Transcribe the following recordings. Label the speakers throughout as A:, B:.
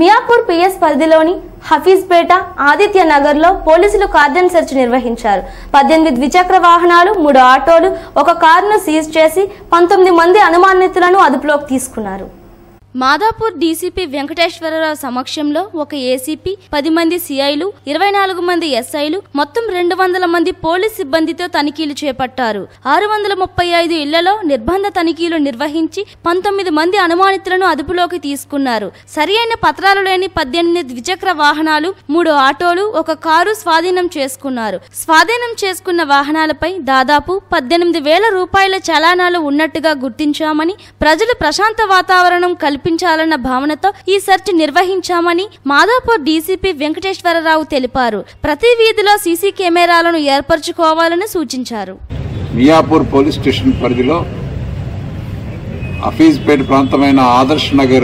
A: Miyapur PS పరిధిలోని హఫీజ్పేట ఆదిత్య నగర్ లో పోలీసులు కార్డన్ సెర్చ్ నిర్వహించారు పద్దెనిమిది ద్విచక్ర వాహనాలు మూడు ఆటోలు ఒక కారును సీజ్ చేసి పంతొమ్మిది మంది అనుమానితులను అదుపులోకి తీసుకున్నారు మాదాపూర్ డీసీపీ వెంకటేశ్వరరావు సమక్షంలో ఒక ఏసీపీ పది మంది సిఐలు ఇరవై నాలుగు మంది ఎస్ఐలు మొత్తం రెండు వందల మంది పోలీస్ సిబ్బందితో తనిఖీలు చేపట్టారు ఆరు వందల ముప్పై ఐదు ఇళ్లలో నిర్బంధ తనిఖీలు నిర్వహించి పంతొమ్మిది మంది అనుమానితులను అదుపులోకి తీసుకున్నారు సరియైన పత్రాలు లేని పద్దెనిమిది ద్విచక్ర వాహనాలు మూడు ఆటోలు ఒక కారు స్వాధీనం చేసుకున్నారు స్వాధీనం చేసుకున్న వాహనాలపై దాదాపు పద్దెనిమిది వేల రూపాయల చలానాలు ఉన్నట్టుగా గుర్తించామని ప్రజలు ప్రశాంత వాతావరణం కల్పించాలన్న భావనతో ఈ సెర్చ్ నిర్వహించామని మాదాపూర్ డీసీపీ వెంకటేశ్వరరావు తెలిపారు ప్రతి వీధిలో సీసీ కెమెరాలను ఏర్పరచుకోవాలని సూచించారు
B: మియాపూర్ పోలీస్ స్టేషన్ పరిధిలో హఫీజ్పేట ప్రాంతమైన ఆదర్శ్ నగర్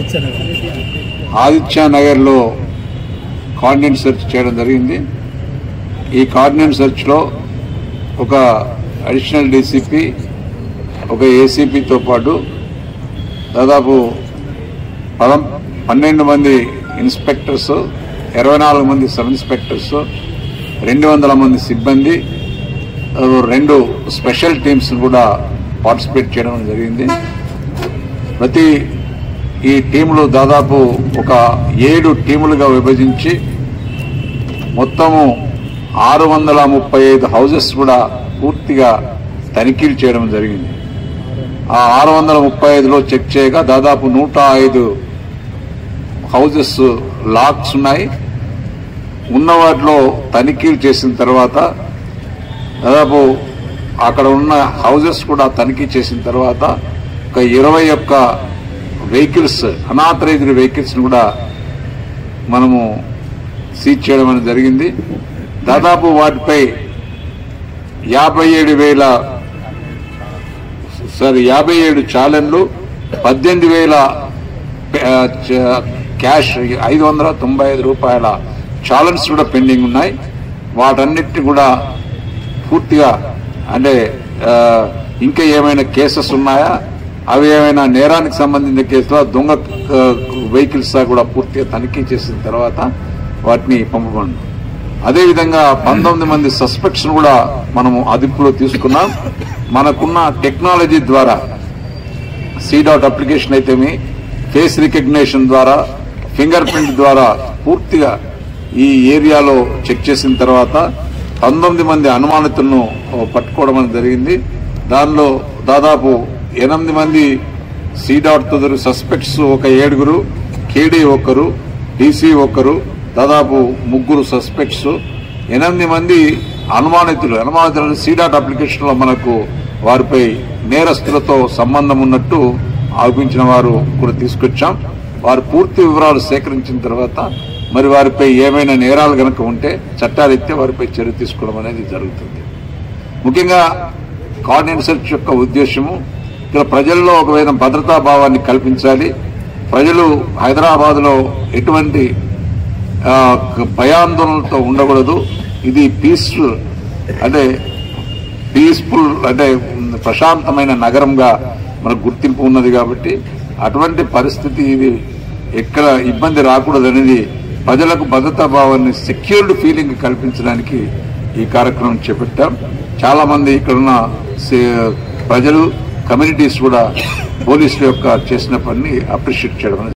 B: ఆదిత్య నగర్లో కార్డినెంట్ సెర్చ్ చేయడం జరిగింది ఈ కార్డినెంట్ సెర్చ్లో ఒక అడిషనల్ డీసీపీ ఒక ఏసీపీతో పాటు దాదాపు పదం పన్నెండు మంది ఇన్స్పెక్టర్స్ ఇరవై నాలుగు మంది సబ్ ఇన్స్పెక్టర్స్ రెండు వందల మంది సిబ్బంది ఆ, రెండు స్పెషల్ టీమ్స్ కూడా పార్టిసిపేట్ చేయడం జరిగింది ప్రతి ఈ టీములు దాదాపు ఒక ఏడు టీములుగా విభజించి మొత్తము ఆరు వందల ముప్పై ఐదు హౌజెస్ కూడా పూర్తిగా తనిఖీలు చేయడం జరిగింది ఆ ఆరు వందల ముప్పై ఐదులో చెక్ చేయగా దాదాపు నూట ఐదు హౌజెస్ లాక్స్ ఉన్నాయి ఉన్న వాటిలో తనిఖీలు చేసిన తర్వాత దాదాపు అక్కడ ఉన్న హౌజెస్ కూడా తనిఖీ చేసిన తర్వాత ఒక ఇరవై ఒక్క వెహికల్స్ అనాథరైజ్డ్ వెహికల్స్ కూడా మనము సీజ్ చేయడం అనేది జరిగింది దాదాపు వాటిపై యాభై ఏడు వేల సారీ యాభై ఏడు చాలన్లు పద్దెనిమిది వేల ఆ, చ- క్యాష్ ఐదు వందల తొంభై ఐదు రూపాయల చాలన్స్ కూడా పెండింగ్ ఉన్నాయి వాటన్నిటిని కూడా పూర్తిగా అంటే ఆ, ఇంకా ఏమైనా కేసెస్ ఉన్నాయా అవి ఏమైనా నేరానికి సంబంధించిన కేసులో దొంగ వెహికల్స్ కూడా పూర్తిగా తనిఖీ చేసిన తర్వాత వాటిని పంపబడి అదేవిధంగా పంతొమ్మిది మంది సస్పెక్ట్స్ కూడా మనము అదుపులో తీసుకున్నాం మనకున్న టెక్నాలజీ ద్వారా సీడాట్ అప్లికేషన్ అయితేమి ఫేస్ రికగ్నేషన్ ద్వారా ఫింగర్ ప్రింట్ ద్వారా పూర్తిగా ఈ ఏరియాలో చెక్ చేసిన తర్వాత పంతొమ్మిది మంది అనుమానితులను పట్టుకోవడం అనేది జరిగింది దానిలో దాదాపు ఎనిమిది మంది సీడాట్ తుదరు సస్పెక్ట్స్ ఒక ఏడుగురు కేడీ ఒకరు డీసీ ఒకరు దాదాపు ముగ్గురు సస్పెక్ట్స్ ఎనిమిది మంది అనుమానితులు అనుమానితులు సీడాట్ అప్లికేషన్ లో మనకు వారిపై నేరస్తులతో సంబంధం ఉన్నట్టు ఆరోపించిన వారు కూడా తీసుకొచ్చాం వారు పూర్తి వివరాలు సేకరించిన తర్వాత మరి వారిపై ఏమైనా నేరాలు గనక ఉంటే చట్టారీత్యా వారిపై చర్య తీసుకోవడం అనేది జరుగుతుంది ముఖ్యంగా కార్డినెంట్ సెర్చ్ యొక్క ఉద్దేశము ఇక్కడ ప్రజల్లో ఒక విధంగా భద్రతా భావాన్ని కల్పించాలి ప్రజలు హైదరాబాద్ లో ఎటువంటి ఆ, భయాందోళనలతో ఉండకూడదు ఇది పీస్ఫుల్ అంటే పీస్ఫుల్ అంటే ప్రశాంతమైన నగరంగా మనకు గుర్తింపు ఉన్నది కాబట్టి అటువంటి పరిస్థితి ఇది ఎక్కడ ఇబ్బంది రాకూడదనేది ప్రజలకు భద్రతా భావాన్ని సెక్యూర్డ్ ఫీలింగ్ కల్పించడానికి ఈ కార్యక్రమం చేపట్టాం చాలా మంది ఇక్కడున్న సే- ప్రజలు కమ్యూనిటీస్ కూడా పోలీసుల యొక్క చేసిన పనిని అప్రిషియేట్ చేయడం అనేది